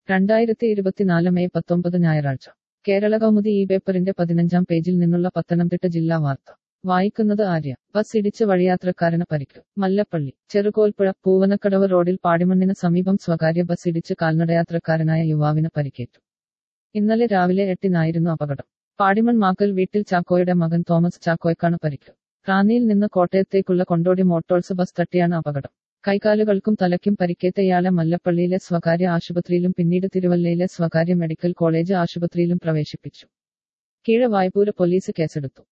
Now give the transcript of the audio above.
രണ്ടായിരത്തി ഇരുപത്തിനാല് മെയ് പത്തൊമ്പത് ഞായറാഴ്ച കേരള കൗമുദി ഈ പേപ്പറിന്റെ പതിനഞ്ചാം പേജിൽ നിന്നുള്ള പത്തനംതിട്ട ജില്ലാ വാർത്ത വായിക്കുന്നത് ആര്യ ബസ് ഇടിച്ച് വഴിയാത്രക്കാരന് പരിക്ക് മല്ലപ്പള്ളി ചെറുകോൽപ്പുഴ പൂവനക്കടവ് റോഡിൽ പാടിമണ്ണിന് സമീപം സ്വകാര്യ ബസ് ഇടിച്ച് കാൽനടയാത്രക്കാരനായ യുവാവിന് പരിക്കേറ്റു ഇന്നലെ രാവിലെ എട്ടിനായിരുന്നു അപകടം പാടിമൺ മാക്കൽ വീട്ടിൽ ചാക്കോയുടെ മകൻ തോമസ് ചാക്കോയ്ക്കാണ് പരിക്ക് റാന്നിയിൽ നിന്ന് കോട്ടയത്തേക്കുള്ള കൊണ്ടോടി മോട്ടോഴ്സ് ബസ് തട്ടിയാണ് അപകടം കൈകാലുകൾക്കും തലയ്ക്കും പരിക്കേറ്റ ഇയാളെ മല്ലപ്പള്ളിയിലെ സ്വകാര്യ ആശുപത്രിയിലും പിന്നീട് തിരുവല്ലയിലെ സ്വകാര്യ മെഡിക്കൽ കോളേജ് ആശുപത്രിയിലും പ്രവേശിപ്പിച്ചു കീഴ വായ്പൂര് പോലീസ് കേസെടുത്തു